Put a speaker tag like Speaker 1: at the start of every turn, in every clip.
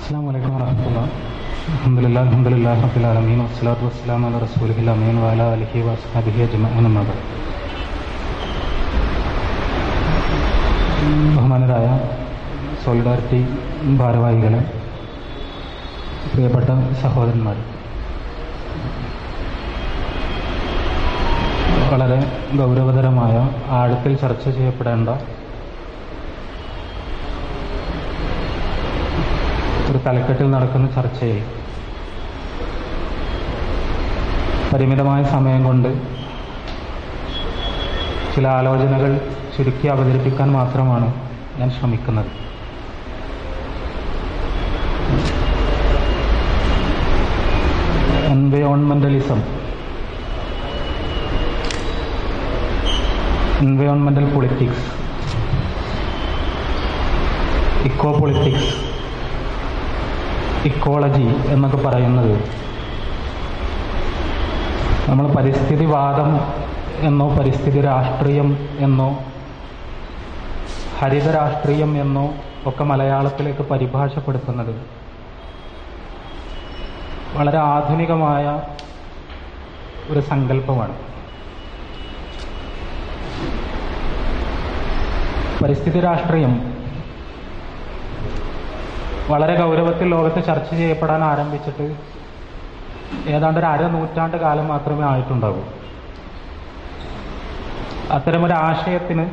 Speaker 1: السلام عليكم ورحمة الله الحمد لله الحمد لله رب العالمين والصلاة والسلام على رسوله الأمين وعلى آله وأصحابه أجمعين أما بعد ബഹുമാനരായ സോളിഡാരിറ്റി ഭാരവാഹികളെ പ്രിയപ്പെട്ട സഹോദരന്മാർ വളരെ ഗൗരവതരമായ ആഴത്തിൽ ചർച്ച ചെയ്യപ്പെടേണ്ട ഒരു തലക്കെട്ടിൽ നടക്കുന്ന ചർച്ചയിൽ പരിമിതമായ സമയം കൊണ്ട് ചില ആലോചനകൾ ചുരുക്കി അവതരിപ്പിക്കാൻ മാത്രമാണ് ഞാൻ ശ്രമിക്കുന്നത് എൻവയോൺമെന്റലിസം എൻവയോൺമെന്റൽ പൊളിറ്റിക്സ് ഇക്കോ പൊളിറ്റിക്സ് ഇക്കോളജി എന്നൊക്കെ പറയുന്നത് നമ്മൾ പരിസ്ഥിതിവാദം എന്നോ പരിസ്ഥിതി രാഷ്ട്രീയം എന്നോ ഹരിത രാഷ്ട്രീയം എന്നോ ഒക്കെ മലയാളത്തിലേക്ക് പരിഭാഷപ്പെടുത്തുന്നത് വളരെ ആധുനികമായ ഒരു സങ്കല്പമാണ് പരിസ്ഥിതി രാഷ്ട്രീയം വളരെ ഗൗരവത്തിൽ ലോകത്ത് ചർച്ച ചെയ്യപ്പെടാൻ ആരംഭിച്ചിട്ട് ഏതാണ്ട് ഒരു അര നൂറ്റാണ്ട് കാലം മാത്രമേ ആയിട്ടുണ്ടാവൂ അത്തരമൊരു ആശയത്തിന്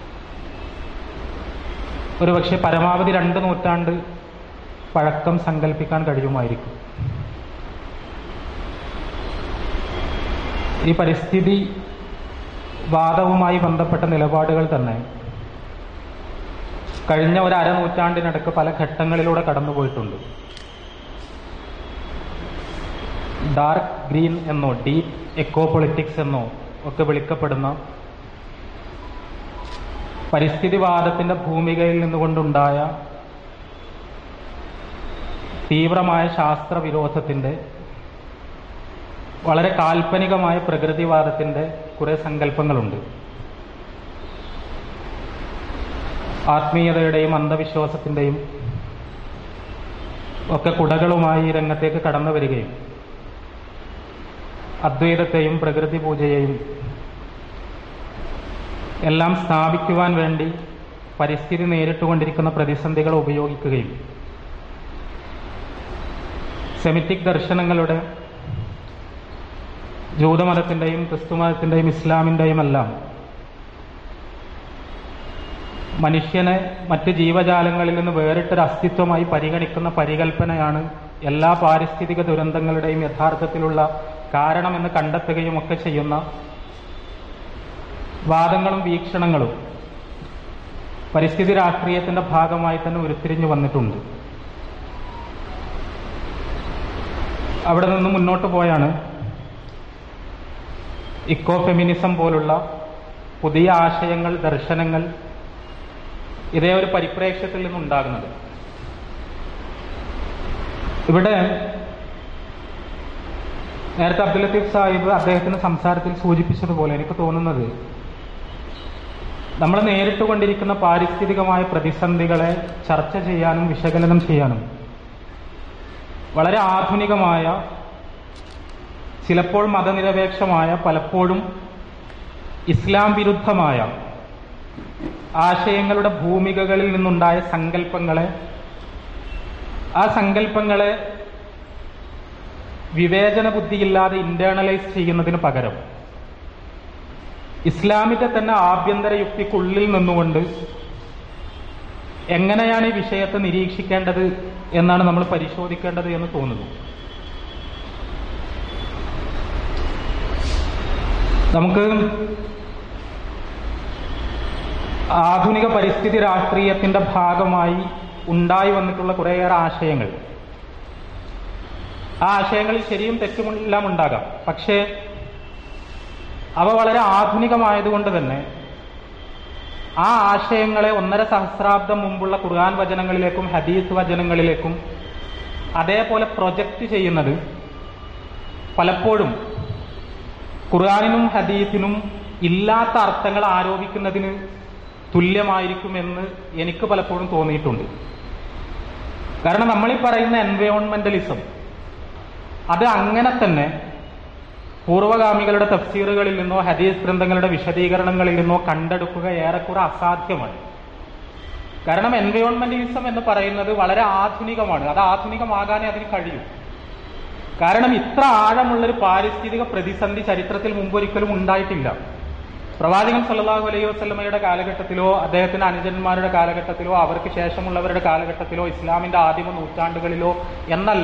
Speaker 1: ഒരുപക്ഷെ പരമാവധി രണ്ട് നൂറ്റാണ്ട് പഴക്കം സങ്കല്പിക്കാൻ കഴിയുമായിരിക്കും ഈ പരിസ്ഥിതി വാദവുമായി ബന്ധപ്പെട്ട നിലപാടുകൾ തന്നെ കഴിഞ്ഞ ഒരു അരനൂറ്റാണ്ടിനടക്ക് പല ഘട്ടങ്ങളിലൂടെ കടന്നുപോയിട്ടുണ്ട് ഡാർക്ക് ഗ്രീൻ എന്നോ ഡീപ് എക്കോ പൊളിറ്റിക്സ് എന്നോ ഒക്കെ വിളിക്കപ്പെടുന്ന പരിസ്ഥിതിവാദത്തിന്റെ ഭൂമികയിൽ നിന്നുകൊണ്ടുണ്ടായ തീവ്രമായ ശാസ്ത്ര വിരോധത്തിന്റെ വളരെ കാൽപ്പനികമായ പ്രകൃതിവാദത്തിന്റെ കുറെ സങ്കല്പങ്ങളുണ്ട് ആത്മീയതയുടെയും അന്ധവിശ്വാസത്തിന്റെയും ഒക്കെ കുടകളുമായി ഈ രംഗത്തേക്ക് കടന്നു വരികയും അദ്വൈതത്തെയും പ്രകൃതി പൂജയെയും എല്ലാം സ്ഥാപിക്കുവാൻ വേണ്ടി പരിസ്ഥിതി നേരിട്ടുകൊണ്ടിരിക്കുന്ന പ്രതിസന്ധികൾ ഉപയോഗിക്കുകയും സെമിറ്റിക് ദർശനങ്ങളുടെ ജൂതമതത്തിന്റെയും ക്രിസ്തുമതത്തിന്റെയും ഇസ്ലാമിന്റെയും എല്ലാം മനുഷ്യനെ മറ്റ് ജീവജാലങ്ങളിൽ നിന്ന് വേറിട്ടൊരു അസ്തിത്വമായി പരിഗണിക്കുന്ന പരികൽപ്പനയാണ് എല്ലാ പാരിസ്ഥിതിക ദുരന്തങ്ങളുടെയും യഥാർത്ഥത്തിലുള്ള കാരണമെന്ന് കണ്ടെത്തുകയും ഒക്കെ ചെയ്യുന്ന വാദങ്ങളും വീക്ഷണങ്ങളും പരിസ്ഥിതി രാഷ്ട്രീയത്തിന്റെ ഭാഗമായി തന്നെ ഉരുത്തിരിഞ്ഞു വന്നിട്ടുണ്ട് അവിടെ നിന്ന് മുന്നോട്ട് പോയാണ് ഇക്കോ ഫെമിനിസം പോലുള്ള പുതിയ ആശയങ്ങൾ ദർശനങ്ങൾ ഇതേ ഒരു പരിപ്രേക്ഷ്യത്തിൽ നിന്നുണ്ടാകുന്നത് ഇവിടെ നേരത്തെ അബ്ദുൽ ലത്തീഫ് സാഹിബ് അദ്ദേഹത്തിന്റെ സംസാരത്തിൽ സൂചിപ്പിച്ചതുപോലെ എനിക്ക് തോന്നുന്നത് നമ്മൾ നേരിട്ട് കൊണ്ടിരിക്കുന്ന പാരിസ്ഥിതികമായ പ്രതിസന്ധികളെ ചർച്ച ചെയ്യാനും വിശകലനം ചെയ്യാനും വളരെ ആധുനികമായ ചിലപ്പോൾ മതനിരപേക്ഷമായ പലപ്പോഴും ഇസ്ലാം വിരുദ്ധമായ ആശയങ്ങളുടെ ഭൂമികകളിൽ നിന്നുണ്ടായ സങ്കല്പങ്ങളെ ആ സങ്കല്പങ്ങളെ വിവേചന ബുദ്ധിയില്ലാതെ ഇന്റേണലൈസ് ചെയ്യുന്നതിന് പകരം ഇസ്ലാമിന്റെ തന്നെ ആഭ്യന്തര യുക്തിക്കുള്ളിൽ നിന്നുകൊണ്ട് എങ്ങനെയാണ് ഈ വിഷയത്തെ നിരീക്ഷിക്കേണ്ടത് എന്നാണ് നമ്മൾ പരിശോധിക്കേണ്ടത് എന്ന് തോന്നുന്നു നമുക്ക് ആധുനിക പരിസ്ഥിതി രാഷ്ട്രീയത്തിന്റെ ഭാഗമായി ഉണ്ടായി വന്നിട്ടുള്ള കുറേയേറെ ആശയങ്ങൾ ആ ആശയങ്ങളിൽ ശരിയും തെറ്റുമെല്ലാം ഉണ്ടാകാം പക്ഷേ അവ വളരെ ആധുനികമായതുകൊണ്ട് തന്നെ ആ ആശയങ്ങളെ ഒന്നര സഹസ്രാബ്ദം മുമ്പുള്ള ഖുർആൻ വചനങ്ങളിലേക്കും ഹദീസ് വചനങ്ങളിലേക്കും അതേപോലെ പ്രൊജക്റ്റ് ചെയ്യുന്നത് പലപ്പോഴും ഖുർആാനിനും ഹദീസിനും ഇല്ലാത്ത അർത്ഥങ്ങൾ ആരോപിക്കുന്നതിന് തുല്യമായിരിക്കുമെന്ന് എനിക്ക് പലപ്പോഴും തോന്നിയിട്ടുണ്ട് കാരണം നമ്മളീ പറയുന്ന എൻവയോൺമെന്റലിസം അത് അങ്ങനെ തന്നെ പൂർവ്വഗാമികളുടെ തഫ്സീറുകളിൽ നിന്നോ ഹദീസ് ഗ്രന്ഥങ്ങളുടെ വിശദീകരണങ്ങളിൽ നിന്നോ കണ്ടെടുക്കുക ഏറെക്കുറെ അസാധ്യമാണ് കാരണം എൻവയോൺമെന്റലിസം എന്ന് പറയുന്നത് വളരെ ആധുനികമാണ് അത് ആധുനികമാകാനേ അതിന് കഴിയൂ കാരണം ഇത്ര ആഴമുള്ളൊരു പാരിസ്ഥിതിക പ്രതിസന്ധി ചരിത്രത്തിൽ മുമ്പൊരിക്കലും ഉണ്ടായിട്ടില്ല പ്രവാചകൻ സല്ലല്ലാഹു അലൈഹി വസല്ലമയുടെ കാലഘട്ടത്തിലോ അദ്ദേഹത്തിന്റെ അനുജന്മാരുടെ കാലഘട്ടത്തിലോ അവർക്ക് ശേഷമുള്ളവരുടെ കാലഘട്ടത്തിലോ ഇസ്ലാമിന്റെ ആദിമ നൂറ്റാണ്ടുകളിലോ എന്നല്ല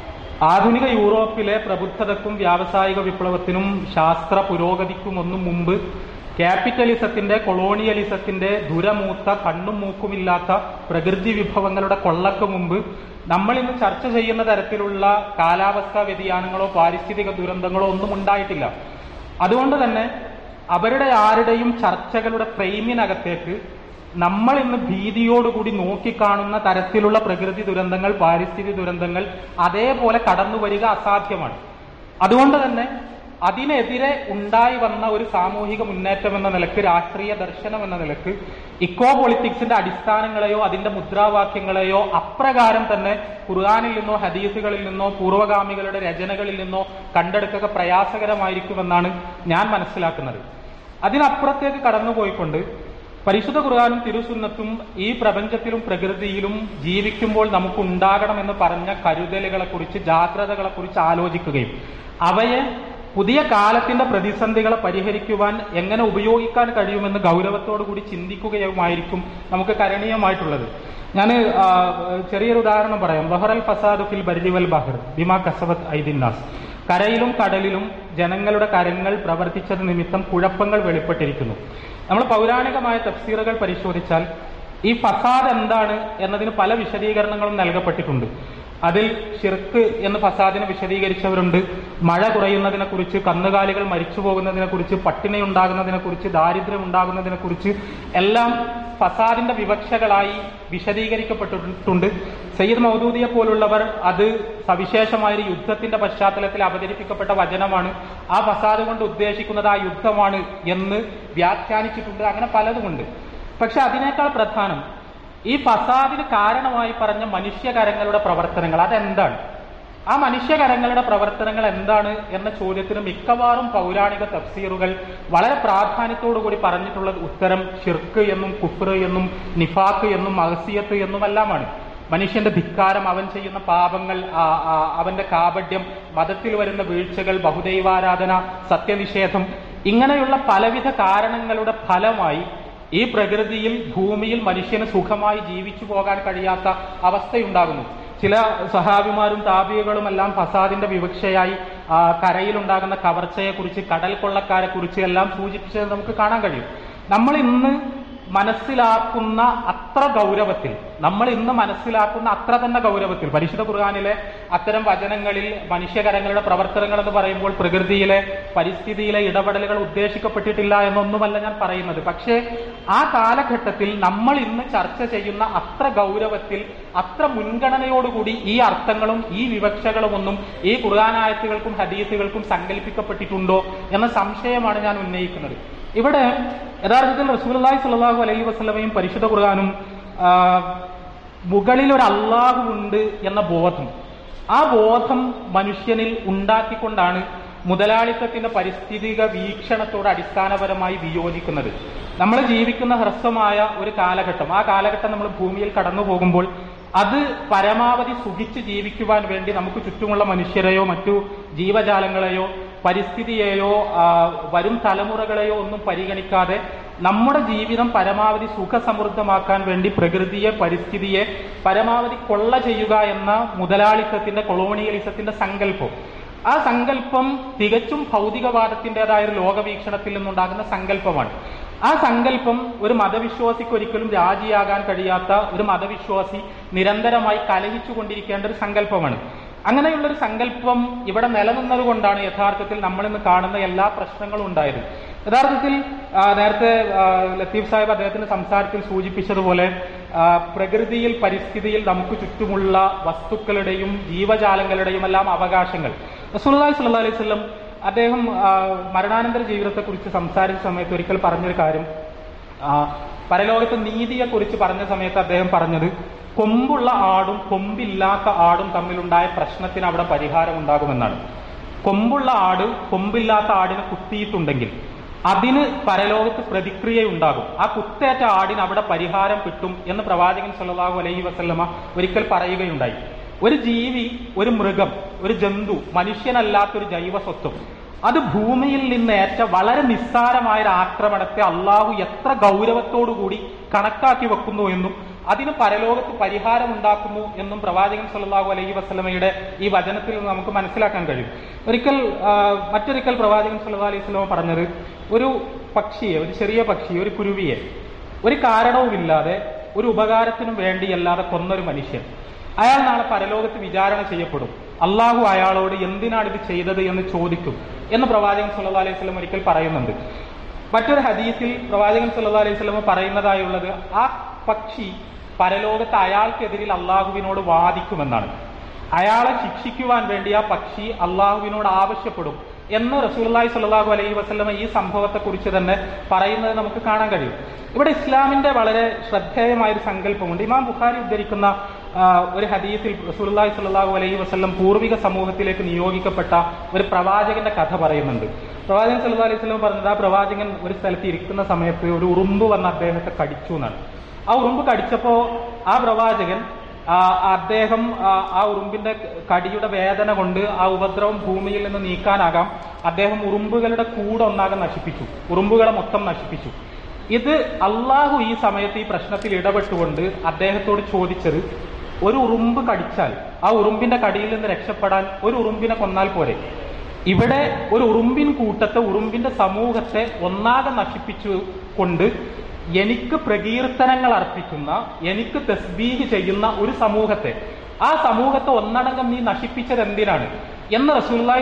Speaker 1: ആധുനിക യൂറോപ്പിലെ പ്രബുദ്ധതക്കും വ്യാവസായിക വിപ്ലവത്തിനും ശാസ്ത്ര പുരോഗതിക്കും ഒന്നും മുമ്പ് ക്യാപിറ്റലിസത്തിന്റെ കൊളോണിയലിസത്തിന്റെ ദുരമൂത്ത കണ്ണും മൂക്കുമില്ലാത്ത പ്രകൃതി വിഭവങ്ങളുടെ കൊള്ളക്ക് മുമ്പ് നമ്മൾ ഇന്ന് ചർച്ച ചെയ്യുന്ന തരത്തിലുള്ള കാലാവസ്ഥാ വ്യതിയാനങ്ങളോ പാരിസ്ഥിതിക ദുരന്തങ്ങളോ ഒന്നും ഉണ്ടായിട്ടില്ല അതുകൊണ്ട് തന്നെ അവരുടെ ആരുടെയും ചർച്ചകളുടെ ഫ്രെയിമിനകത്തേക്ക് നമ്മൾ ഇന്ന് ഭീതിയോടുകൂടി നോക്കിക്കാണുന്ന തരത്തിലുള്ള പ്രകൃതി ദുരന്തങ്ങൾ പാരിസ്ഥിതിക ദുരന്തങ്ങൾ അതേപോലെ കടന്നു വരിക അസാധ്യമാണ് അതുകൊണ്ട് തന്നെ അതിനെതിരെ ഉണ്ടായി വന്ന ഒരു സാമൂഹിക മുന്നേറ്റം എന്ന നിലക്ക് രാഷ്ട്രീയ ദർശനം എന്ന നിലക്ക് ഇക്കോ പൊളിറ്റിക്സിന്റെ അടിസ്ഥാനങ്ങളെയോ അതിന്റെ മുദ്രാവാക്യങ്ങളെയോ അപ്രകാരം തന്നെ ഖുർആാനിൽ നിന്നോ ഹദീസുകളിൽ നിന്നോ പൂർവ്വഗാമികളുടെ രചനകളിൽ നിന്നോ കണ്ടെടുക്കുക പ്രയാസകരമായിരിക്കുമെന്നാണ് ഞാൻ മനസ്സിലാക്കുന്നത് അതിനപ്പുറത്തേക്ക് കടന്നുപോയിക്കൊണ്ട് പരിശുദ്ധ ഖുർആാനും തിരുസുന്നത്തും ഈ പ്രപഞ്ചത്തിലും പ്രകൃതിയിലും ജീവിക്കുമ്പോൾ നമുക്ക് ഉണ്ടാകണമെന്ന് പറഞ്ഞ കരുതലുകളെ കുറിച്ച് ജാഗ്രതകളെ കുറിച്ച് ആലോചിക്കുകയും അവയെ പുതിയ കാലത്തിന്റെ പ്രതിസന്ധികളെ പരിഹരിക്കുവാൻ എങ്ങനെ ഉപയോഗിക്കാൻ കഴിയുമെന്ന് ഗൗരവത്തോടു കൂടി ചിന്തിക്കുകയുമായിരിക്കും നമുക്ക് കരണീയമായിട്ടുള്ളത് ഞാൻ ചെറിയൊരു ഉദാഹരണം പറയാം ബഹറൽ ഫസാദ് ഫിൽ ബരിവൽ ബഹർ ബിമാ കസവത് ഐദിന്നാസ് കരയിലും കടലിലും ജനങ്ങളുടെ കരങ്ങൾ പ്രവർത്തിച്ചത് നിമിത്തം കുഴപ്പങ്ങൾ വെളിപ്പെട്ടിരിക്കുന്നു നമ്മൾ പൗരാണികമായ തഫ്സീറുകൾ പരിശോധിച്ചാൽ ഈ ഫസാദ് എന്താണ് എന്നതിന് പല വിശദീകരണങ്ങളും നൽകപ്പെട്ടിട്ടുണ്ട് അതിൽ ഷിർക്ക് എന്ന് ഫസാദിനെ വിശദീകരിച്ചവരുണ്ട് മഴ കുറയുന്നതിനെ കുറിച്ച് കന്നുകാലികൾ മരിച്ചു പോകുന്നതിനെ കുറിച്ച് പട്ടിണി ഉണ്ടാകുന്നതിനെ കുറിച്ച് ദാരിദ്ര്യം ഉണ്ടാകുന്നതിനെ കുറിച്ച് എല്ലാം ഫസാദിന്റെ വിവക്ഷകളായി വിശദീകരിക്കപ്പെട്ടിട്ടുണ്ട് സയ്യിദ് മൗദൂദിയെ പോലുള്ളവർ അത് സവിശേഷമായ ഒരു യുദ്ധത്തിന്റെ പശ്ചാത്തലത്തിൽ അവതരിപ്പിക്കപ്പെട്ട വചനമാണ് ആ ഫസാദ് കൊണ്ട് ഉദ്ദേശിക്കുന്നത് ആ യുദ്ധമാണ് എന്ന് വ്യാഖ്യാനിച്ചിട്ടുണ്ട് അങ്ങനെ പലതുമുണ്ട് പക്ഷെ അതിനേക്കാൾ പ്രധാനം ഈ ഫസാദിന് കാരണമായി പറഞ്ഞ മനുഷ്യകരങ്ങളുടെ പ്രവർത്തനങ്ങൾ അതെന്താണ് ആ മനുഷ്യകരങ്ങളുടെ പ്രവർത്തനങ്ങൾ എന്താണ് എന്ന ചോദ്യത്തിന് മിക്കവാറും പൗരാണിക തഫ്സീറുകൾ വളരെ പ്രാധാന്യത്തോടു കൂടി പറഞ്ഞിട്ടുള്ള ഉത്തരം ഷിർക്ക് എന്നും കുഫ്ർ എന്നും നിഫാക്ക് എന്നും മഹസിയത്ത് എന്നും എല്ലാമാണ് മനുഷ്യന്റെ ധിക്കാരം അവൻ ചെയ്യുന്ന പാപങ്ങൾ അവന്റെ കാപഡ്യം മതത്തിൽ വരുന്ന വീഴ്ചകൾ ബഹുദൈവാരാധന സത്യനിഷേധം ഇങ്ങനെയുള്ള പലവിധ കാരണങ്ങളുടെ ഫലമായി ഈ പ്രകൃതിയിൽ ഭൂമിയിൽ മനുഷ്യന് സുഖമായി ജീവിച്ചു പോകാൻ കഴിയാത്ത അവസ്ഥയുണ്ടാകുന്നു ചില സഹാബിമാരും താപിയകളും എല്ലാം ഫസാദിന്റെ വിവക്ഷയായി കരയിലുണ്ടാകുന്ന കവർച്ചയെക്കുറിച്ച് കടൽ കൊള്ളക്കാരെ കുറിച്ച് എല്ലാം സൂചിപ്പിച്ചത് നമുക്ക് കാണാൻ കഴിയും നമ്മൾ ഇന്ന് മനസ്സിലാക്കുന്ന അത്ര ഗൗരവത്തിൽ നമ്മൾ ഇന്ന് മനസ്സിലാക്കുന്ന അത്ര തന്നെ ഗൗരവത്തിൽ പരിശുദ്ധ ഖുർആാനിലെ അത്തരം വചനങ്ങളിൽ മനുഷ്യകരങ്ങളുടെ പ്രവർത്തനങ്ങൾ എന്ന് പറയുമ്പോൾ പ്രകൃതിയിലെ പരിസ്ഥിതിയിലെ ഇടപെടലുകൾ ഉദ്ദേശിക്കപ്പെട്ടിട്ടില്ല എന്നൊന്നുമല്ല ഞാൻ പറയുന്നത് പക്ഷേ ആ കാലഘട്ടത്തിൽ നമ്മൾ ഇന്ന് ചർച്ച ചെയ്യുന്ന അത്ര ഗൗരവത്തിൽ അത്ര മുൻഗണനയോടുകൂടി ഈ അർത്ഥങ്ങളും ഈ വിവക്ഷകളും ഒന്നും ഈ ഖുർആാനായത്തുകൾക്കും ഹദീസുകൾക്കും സങ്കല്പിക്കപ്പെട്ടിട്ടുണ്ടോ എന്ന സംശയമാണ് ഞാൻ ഉന്നയിക്കുന്നത് ഇവിടെ യഥാർത്ഥത്തിൽ റസൂലി സ്വല്ലല്ലാഹു അലൈഹി വസല്ലമയും പരിശുദ്ധ ഖുർആാനും മുകളിൽ ഒരു അള്ളാഹു ഉണ്ട് എന്ന ബോധം ആ ബോധം മനുഷ്യനിൽ ഉണ്ടാക്കിക്കൊണ്ടാണ് മുതലാളിത്തത്തിന്റെ പരിസ്ഥിതിക വീക്ഷണത്തോട് അടിസ്ഥാനപരമായി വിയോജിക്കുന്നത് നമ്മൾ ജീവിക്കുന്ന ഹ്രസ്വമായ ഒരു കാലഘട്ടം ആ കാലഘട്ടം നമ്മൾ ഭൂമിയിൽ കടന്നു പോകുമ്പോൾ അത് പരമാവധി സുഖിച്ച് ജീവിക്കുവാൻ വേണ്ടി നമുക്ക് ചുറ്റുമുള്ള മനുഷ്യരെയോ മറ്റു ജീവജാലങ്ങളെയോ പരിസ്ഥിതിയെയോ വരും തലമുറകളെയോ ഒന്നും പരിഗണിക്കാതെ നമ്മുടെ ജീവിതം പരമാവധി സുഖസമൃദ്ധമാക്കാൻ വേണ്ടി പ്രകൃതിയെ പരിസ്ഥിതിയെ പരമാവധി കൊള്ള ചെയ്യുക എന്ന മുതലാളിത്തത്തിന്റെ കൊളോണിയലിസത്തിന്റെ സങ്കല്പം ആ സങ്കല്പം തികച്ചും ഭൗതികവാദത്തിൻ്റെതായ ഒരു ലോകവീക്ഷണത്തിൽ നിന്നുണ്ടാകുന്ന സങ്കല്പമാണ് ആ സങ്കല്പം ഒരു മതവിശ്വാസിക്ക് ഒരിക്കലും രാജിയാകാൻ കഴിയാത്ത ഒരു മതവിശ്വാസി നിരന്തരമായി കലഹിച്ചു കൊണ്ടിരിക്കേണ്ട ഒരു സങ്കല്പമാണ് അങ്ങനെയുള്ള ഒരു സങ്കല്പം ഇവിടെ നിലനിന്നത് കൊണ്ടാണ് യഥാർത്ഥത്തിൽ നമ്മൾ ഇന്ന് കാണുന്ന എല്ലാ പ്രശ്നങ്ങളും ഉണ്ടായത് യഥാർത്ഥത്തിൽ നേരത്തെ ലത്തീഫ് സാഹിബ് അദ്ദേഹത്തിന്റെ സംസാരത്തിൽ സൂചിപ്പിച്ചതുപോലെ പ്രകൃതിയിൽ പരിസ്ഥിതിയിൽ നമുക്ക് ചുറ്റുമുള്ള വസ്തുക്കളുടെയും ജീവജാലങ്ങളുടെയും എല്ലാം അവകാശങ്ങൾ റസൂലി സല്ലാ അലൈഹി സ്വലം അദ്ദേഹം മരണാനന്തര ജീവിതത്തെക്കുറിച്ച് സംസാരിച്ച സമയത്ത് ഒരിക്കൽ പറഞ്ഞൊരു കാര്യം പരലോകത്ത് നീതിയെക്കുറിച്ച് പറഞ്ഞ സമയത്ത് അദ്ദേഹം പറഞ്ഞത് കൊമ്പുള്ള ആടും കൊമ്പില്ലാത്ത ആടും തമ്മിലുണ്ടായ പ്രശ്നത്തിന് അവിടെ പരിഹാരം ഉണ്ടാകുമെന്നാണ് കൊമ്പുള്ള ആട് കൊമ്പില്ലാത്ത ആടിനെ കുത്തിയിട്ടുണ്ടെങ്കിൽ അതിന് പരലോകത്ത് പ്രതിക്രിയയുണ്ടാകും ആ കുത്തേറ്റ ആടിന് അവിടെ പരിഹാരം കിട്ടും എന്ന് പ്രവാചകൻ സല്ലല്ലാഹു അലൈഹി വസല്ലമ ഒരിക്കൽ പറയുകയുണ്ടായി ഒരു ജീവി ഒരു മൃഗം ഒരു ജന്തു മനുഷ്യനല്ലാത്തൊരു ജൈവ സ്വത്വം അത് ഭൂമിയിൽ നിന്ന് ഏറ്റ വളരെ നിസ്സാരമായ ഒരു ആക്രമണത്തെ അള്ളാഹു എത്ര ഗൗരവത്തോടുകൂടി കണക്കാക്കി വെക്കുന്നു എന്നും അതിന് പരലോകത്ത് പരിഹാരം ഉണ്ടാക്കുന്നു എന്നും പ്രവാചകൻ സല്ലല്ലാഹു അലൈഹി വസല്ലമയുടെ ഈ വചനത്തിൽ നിന്ന് നമുക്ക് മനസ്സിലാക്കാൻ കഴിയും ഒരിക്കൽ ആ, മറ്റൊരിക്കൽ പ്രവാചകൻ സല്ലല്ലാഹു അലൈഹി വസല്ലമ പറഞ്ഞത് ഒരു പക്ഷിയെ ഒരു ചെറിയ പക്ഷിയെ ഒരു കുരുവിയെ ഒരു കാരണവുമില്ലാതെ ഒരു ഉപകാരത്തിനും വേണ്ടിയല്ലാതെ കൊന്നൊരു മനുഷ്യൻ അയാൾ നാളെ പരലോകത്ത് വിചാരണ ചെയ്യപ്പെടും അള്ളാഹു അയാളോട് എന്തിനാണ് ഇത് ചെയ്തത് എന്ന് ചോദിക്കും എന്ന് പ്രവാചകൻ സല്ലല്ലാഹു അലൈഹി വസല്ലം ഒരിക്കൽ പറയുന്നുണ്ട് മറ്റൊരു ഹദീസിൽ പ്രവാചകൻ സല്ലല്ലാഹു അലൈഹി വസല്ലം പറയുന്നതായുള്ളത് ആ പക്ഷി പരലോകത്ത് അയാൾക്കെതിരിൽ അള്ളാഹുവിനോട് വാദിക്കുമെന്നാണ് അയാളെ ശിക്ഷിക്കുവാൻ വേണ്ടി ആ പക്ഷി അള്ളാഹുവിനോട് ആവശ്യപ്പെടും എന്ന് റസൂലുള്ളാഹി സ്വല്ലല്ലാഹു അലൈഹി വസല്ലമ ഈ സംഭവത്തെക്കുറിച്ച് തന്നെ പറയുന്നത് നമുക്ക് കാണാൻ കഴിയും ഇവിടെ ഇസ്ലാമിന്റെ വളരെ ശ്രദ്ധേയമായ ഒരു സങ്കല്പമുണ്ട് ഇമാം ബുഖാരി ഉദ്ധരിക്കുന്ന ആ, ഒരു ഹദീസിൽ റസൂലുള്ളാഹി സ്വല്ലല്ലാഹു അലൈഹി വസല്ലം പൂർവിക സമൂഹത്തിലേക്ക് നിയോഗിക്കപ്പെട്ട ഒരു പ്രവാചകന്റെ കഥ പറയുന്നുണ്ട് പ്രവാചകൻ സല്ലല്ലാഹു അലൈഹി വസല്ലം പറഞ്ഞത് ആ പ്രവാചകൻ ഒരു സ്ഥലത്ത് ഇരിക്കുന്ന സമയത്ത് ഒരു ഉറുമ്പ് വന്ന് അദ്ദേഹത്തെ കടിച്ചു എന്നാണ് ആ ഉറുമ്പ് കടിച്ചപ്പോ ആ പ്രവാചകൻ ആ, അദ്ദേഹം ആ, ആ ഉറുമ്പിന്റെ കടിയുടെ വേദന കൊണ്ട് ആ ഉപദ്രവം ഭൂമിയിൽ നിന്ന് നീക്കാനാകാം അദ്ദേഹം ഉറുമ്പുകളുടെ കൂടെ ഒന്നാകെ നശിപ്പിച്ചു ഉറുമ്പുകളെ മൊത്തം നശിപ്പിച്ചു ഇത് അള്ളാഹു ഈ സമയത്ത് ഈ പ്രശ്നത്തിൽ ഇടപെട്ടുകൊണ്ട് അദ്ദേഹത്തോട് ചോദിച്ചത് ഒരു ഉറുമ്പ് കടിച്ചാൽ ആ ഉറുമ്പിന്റെ കടിയിൽ നിന്ന് രക്ഷപ്പെടാൻ ഒരു ഉറുമ്പിനെ കൊന്നാൽ പോരെ ഇവിടെ ഒരു ഉറുമ്പിൻ കൂട്ടത്തെ ഉറുമ്പിന്റെ സമൂഹത്തെ ഒന്നാകെ നശിപ്പിച്ചു കൊണ്ട് എനിക്ക് പ്രകീർത്തനങ്ങൾ അർപ്പിക്കുന്ന എനിക്ക് തസ്ബീഹ് ചെയ്യുന്ന ഒരു സമൂഹത്തെ ആ സമൂഹത്തെ ഒന്നടങ്കം നീ നശിപ്പിച്ചത് എന്തിനാണ് എന്ന് റസൂല്ലായി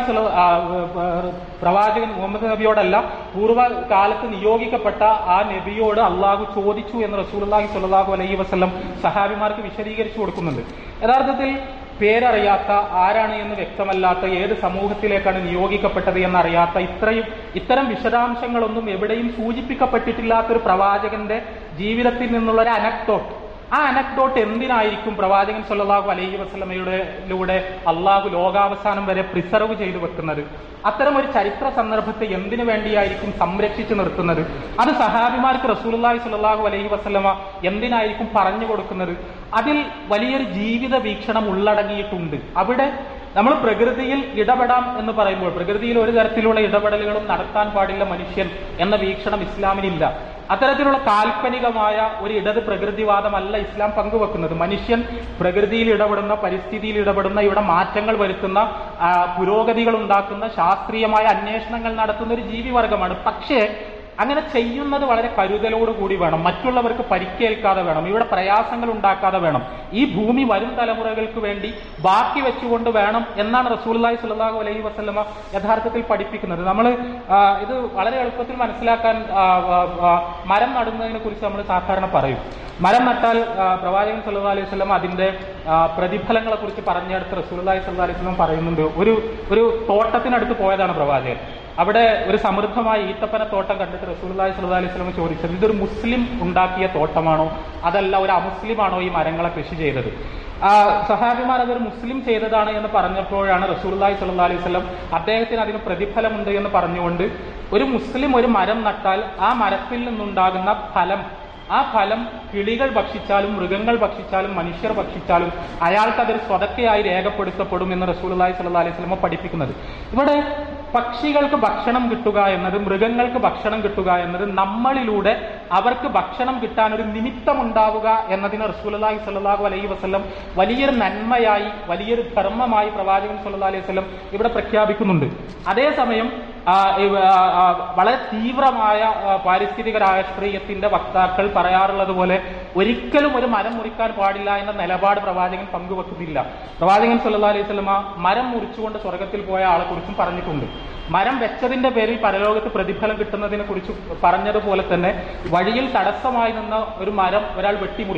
Speaker 1: പ്രവാചകൻ മുഹമ്മദ് നബിയോടല്ല പൂർവ്വകാലത്ത് നിയോഗിക്കപ്പെട്ട ആ നബിയോട് അള്ളാഹു ചോദിച്ചു എന്ന് റസൂലുള്ളാഹി സ്വല്ലല്ലാഹു അലൈഹി വസല്ലം സഹാബിമാർക്ക് വിശദീകരിച്ചു കൊടുക്കുന്നുണ്ട് യഥാർത്ഥത്തിൽ പേരറിയാത്ത ആരാണ് എന്ന് വ്യക്തമല്ലാത്ത ഏത് സമൂഹത്തിലേക്കാണ് നിയോഗിക്കപ്പെട്ടത് എന്നറിയാത്ത ഇത്രയും ഇത്തരം വിശദാംശങ്ങളൊന്നും എവിടെയും സൂചിപ്പിക്കപ്പെട്ടിട്ടില്ലാത്തൊരു പ്രവാചകന്റെ ജീവിതത്തിൽ നിന്നുള്ള ഒരു അനക്ടോട്ട് ആ അനക്ഡോട്ട് എന്തിനായിരിക്കും പ്രവാചകൻ സല്ലല്ലാഹു അലൈഹി വസല്ലമയുടെ ലൂടെ അള്ളാഹു ലോകാവസാനം വരെ പ്രിസർവ് ചെയ്തു വെക്കുന്നത് അത്തരം ഒരു ചരിത്ര സന്ദർഭത്തെ എന്തിനു വേണ്ടിയായിരിക്കും സംരക്ഷിച്ചു നിർത്തുന്നത് അത് സഹാബിമാർക്ക് റസൂലുള്ളാഹി സ്വല്ലല്ലാഹു അലൈഹി വസല്ലമ എന്തിനായിരിക്കും പറഞ്ഞു കൊടുക്കുന്നത് അതിൽ വലിയൊരു ജീവിത വീക്ഷണം ഉള്ളടങ്ങിയിട്ടുണ്ട് അവിടെ നമ്മൾ പ്രകൃതിയിൽ ഇടപെടാം എന്ന് പറയുമ്പോൾ പ്രകൃതിയിൽ ഒരു തരത്തിലുള്ള ഇടപെടലുകളും നടത്താൻ പാടില്ല മനുഷ്യൻ എന്ന വീക്ഷണം ഇസ്ലാമിനില്ല അത്തരത്തിലുള്ള കാൽപ്പനികമായ ഒരു ഇടത് പ്രകൃതിവാദമല്ല ഇസ്ലാം പങ്കുവെക്കുന്നത് മനുഷ്യൻ പ്രകൃതിയിൽ ഇടപെടുന്ന പരിസ്ഥിതിയിൽ ഇടപെടുന്ന ഇവിടെ മാറ്റങ്ങൾ വരുത്തുന്ന ആ, പുരോഗതികൾ ഉണ്ടാക്കുന്ന ശാസ്ത്രീയമായ അന്വേഷണങ്ങൾ നടത്തുന്ന ഒരു ജീവിവർഗമാണ് പക്ഷേ അങ്ങനെ ചെയ്യുന്നത് വളരെ കരുതലോടുകൂടി വേണം മറ്റുള്ളവർക്ക് പരിക്കേൽക്കാതെ വേണം ഇവിടെ പ്രയാസങ്ങൾ ഉണ്ടാക്കാതെ വേണം ഈ ഭൂമി വരും തലമുറകൾക്ക് വേണ്ടി ബാക്കി വെച്ചുകൊണ്ട് വേണം എന്നാണ് റസൂലുള്ളാഹി സ്വല്ലല്ലാഹു അലൈഹി വസല്ലമ യഥാർത്ഥത്തിൽ പഠിപ്പിക്കുന്നത് നമ്മൾ ഇത് വളരെ എളുപ്പത്തിൽ മനസ്സിലാക്കാൻ ആ, ആ, ആ, മരം നടുന്നതിനെ കുറിച്ച് നമ്മൾ സാധാരണ പറയും മരം നട്ടാൽ ആ, പ്രവാചകൻ സല്ലല്ലാഹു അലൈഹി വസല്ലം അതിന്റെ ആ, പ്രതിഫലങ്ങളെ കുറിച്ച് പറഞ്ഞെടുത്ത് റസൂലുള്ളാഹി സ്വല്ലല്ലാഹു അലൈഹി വസല്ലം പറയുന്നുണ്ട് ഒരു ഒരു തോട്ടത്തിനടുത്ത് പോയതാണ് പ്രവാചകൻ അവിടെ ഒരു സമൃദ്ധമായ ഈത്തപ്പന തോട്ടം കണ്ടിട്ട് റസൂലുള്ളാഹി സ്വല്ലല്ലാഹു അലൈഹി വസല്ലം ചോദിച്ചത് ഇതൊരു മുസ്ലിം ഉണ്ടാക്കിയ തോട്ടമാണോ അതല്ല ഒരു അമുസ്ലിമാണോ ഈ മരങ്ങളെ കൃഷി ചെയ്തത് ആ സഹാബിമാർ അതൊരു മുസ്ലിം ചെയ്തതാണ് എന്ന് പറഞ്ഞപ്പോഴാണ് റസൂലുള്ളാഹി സ്വല്ലല്ലാഹു അലൈഹി വസല്ലം അദ്ദേഹത്തിന് അതിന് പ്രതിഫലമുണ്ട് എന്ന് പറഞ്ഞുകൊണ്ട് ഒരു മുസ്ലിം ഒരു മരം നട്ടാൽ ആ മരത്തിൽ നിന്നുണ്ടാകുന്ന ഫലം ആ ഫലം കിളികൾ ഭക്ഷിച്ചാലും മൃഗങ്ങൾ ഭക്ഷിച്ചാലും മനുഷ്യർ ഭക്ഷിച്ചാലും അയാൾക്ക് അതൊരു സ്വതക്കയായി രേഖപ്പെടുത്തപ്പെടും എന്ന് റസൂലുള്ളാഹി സ്വല്ലല്ലാഹു അലൈഹി വസല്ലം പഠിപ്പിക്കുന്നത് ഇവിടെ പക്ഷികൾക്ക് ഭക്ഷണം കിട്ടുക എന്നത് മൃഗങ്ങൾക്ക് ഭക്ഷണം കിട്ടുക എന്നത് നമ്മളിലൂടെ അവർക്ക് ഭക്ഷണം കിട്ടാൻ ഒരു നിമിത്തമുണ്ടാവുക എന്നതിന് റസൂലുള്ളാഹി സ്വല്ലല്ലാഹു അലൈഹി വസല്ലം വലിയൊരു നന്മയായി വലിയൊരു ധർമ്മമായി പ്രവാചകൻ സ്വല്ലല്ലാഹു അലൈഹി വസല്ലം ഇവിടെ പ്രഖ്യാപിക്കുന്നുണ്ട് അതേസമയം ആ, ഇവ- ആ, ആ, വളരെ തീവ്രമായ ആ, പാരിസ്ഥിതിക രാഷ്ട്രീയത്തിന്റെ വക്താക്കൾ പറയാറുള്ളത് പോലെ ഒരിക്കലും ഒരു മരം മുറിക്കാൻ പാടില്ല എന്ന നിലപാട് പ്രവാചകൻ പങ്കുവെക്കുന്നില്ല പ്രവാചകൻ സല്ലല്ലാഹു അലൈഹി വസല്ലമ മരം മുറിച്ചുകൊണ്ട് സ്വർഗത്തിൽ പോയ ആളെ കുറിച്ചും പറഞ്ഞിട്ടുണ്ട് മരം വെച്ചതിന്റെ പേരിൽ പരലോകത്ത് പ്രതിഫലം കിട്ടുന്നതിനെ കുറിച്ച് പറഞ്ഞതുപോലെ തന്നെ വഴിയിൽ തടസ്സമായി നിന്ന ഒരു മരം ഒരാൾ വെട്ടിമുറിച്ചു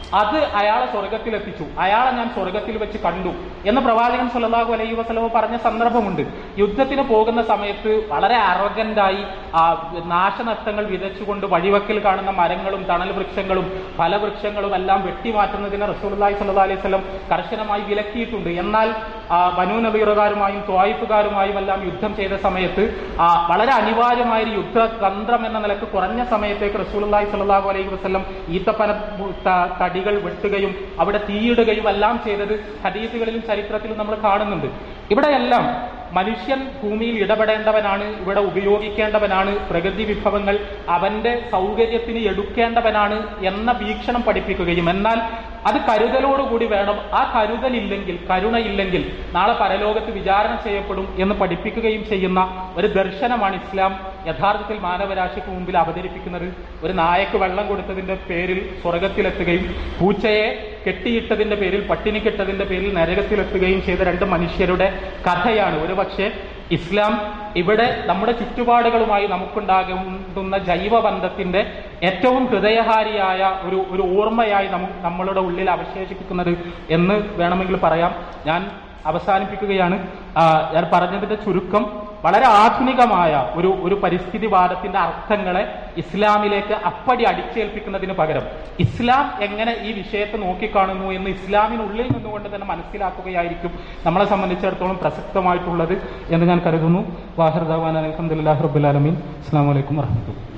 Speaker 1: അത് അയാളെ സ്വർഗത്തിലെത്തിച്ചു അയാളെ ഞാൻ സ്വർഗത്തിൽ വെച്ച് കണ്ടു എന്ന് പ്രവാചകൻ സല്ലല്ലാഹു അലൈഹി വസല്ലമ പറഞ്ഞ സന്ദർഭമുണ്ട് യുദ്ധത്തിന് പോകുന്ന സമയത്ത് വളരെ അറഗന്റായി ആ നാശനഷ്ടങ്ങൾ വിതച്ചുകൊണ്ട് വഴിവക്കിൽ കാണുന്ന മരങ്ങളും തണൽ വൃക്ഷങ്ങളും ഫലവൃക്ഷങ്ങളും എല്ലാം വെട്ടിമാറ്റുന്നതിന് റസൂലുള്ളാഹി സ്വല്ലല്ലാഹു അലൈഹി വസല്ലം കർശനമായി വിലക്കിയിട്ടുണ്ട് എന്നാൽ ആ, ബനൂ നബീറുകാരുമായും ത്വായിഫുകാരുമായും എല്ലാം യുദ്ധം ചെയ്ത സമയത്ത് ആ, വളരെ അനിവാര്യമായ ഒരു യുദ്ധതന്ത്രം എന്ന നിലക്ക് കുറഞ്ഞ സമയത്തേക്ക് റസൂലുള്ളാഹി സ്വല്ലല്ലാഹു അലൈഹി വസല്ലം ഈത്തപ്പന ത- തടികൾ വെട്ടുകയും അവിടെ തീയിടുകയും എല്ലാം ചെയ്തത് ഹദീസുകളിലും ചരിത്രത്തിലും നമ്മൾ കാണുന്നുണ്ട് ഇവിടെയെല്ലാം മനുഷ്യൻ ഭൂമിയിൽ ഇടപെടേണ്ടവനാണ് ഇവിടെ ഉപയോഗിക്കേണ്ടവനാണ് പ്രകൃതി വിഭവങ്ങൾ അവന്റെ സൗകര്യത്തിന് എടുക്കേണ്ടവനാണ് എന്ന വീക്ഷണം പഠിപ്പിക്കുകയും എന്നാൽ അത് കരുതലോടുകൂടി വേണം ആ കരുതലില്ലെങ്കിൽ കരുണയില്ലെങ്കിൽ നാളെ പരലോകത്ത് വിചാരണ ചെയ്യപ്പെടും എന്ന് പഠിപ്പിക്കുകയും ചെയ്യുന്ന ഒരു ദർശനമാണ് ഇസ്ലാം യഥാർത്ഥത്തിൽ മാനവരാശിക്ക് മുമ്പിൽ അവതരിപ്പിക്കുന്നത് ഒരു നായക്ക് വെള്ളം കൊടുത്തതിന്റെ പേരിൽ സ്വർഗത്തിലെത്തുകയും പൂച്ചയെ കെട്ടിയിട്ടതിന്റെ പേരിൽ പട്ടിണിക്കിട്ടതിന്റെ പേരിൽ നരകത്തിലെത്തുകയും ചെയ്ത രണ്ട് മനുഷ്യരുടെ കഥയാണ് ഒരു പക്ഷേ ഇസ്ലാം ഇവിടെ നമ്മുടെ ചുറ്റുപാടുകളുമായി നമുക്കുണ്ടാകുന്ന ജൈവബന്ധത്തിന്റെ ഏറ്റവും ഹൃദയഹാരിയായ ഒരു ഒരു ഓർമ്മയായി നമു- നമ്മളുടെ ഉള്ളിൽ അവശേഷിപ്പിക്കുന്നത് എന്ന് വേണമെങ്കിൽ പറയാം ഞാൻ അവസാനിപ്പിക്കുകയാണ് ആ, ഞാൻ പറഞ്ഞതിന്റെ ചുരുക്കം വളരെ ആധുനികമായ ഒരു ഒരു പരിസ്ഥിതിവാദത്തിന്റെ അർത്ഥങ്ങളെ ഇസ്ലാമിലേക്ക് അപ്പടി അടിച്ചേൽപ്പിക്കുന്നതിന് പകരം ഇസ്ലാം എങ്ങനെ ഈ വിഷയത്തെ നോക്കിക്കാണുന്നു എന്ന് ഇസ്ലാമിനുള്ളിൽ നിന്നുകൊണ്ട് തന്നെ മനസ്സിലാക്കുകയായിരിക്കും നമ്മളെ സംബന്ധിച്ചിടത്തോളം പ്രസക്തമായിട്ടുള്ളത് എന്ന് ഞാൻ കരുതുന്നു വാഹിർ ദവാൻ അലഹമുല്ലാ റബുലാലമീൻ അസ്സാം വലൈക്കും വർഹമത്തുള്ള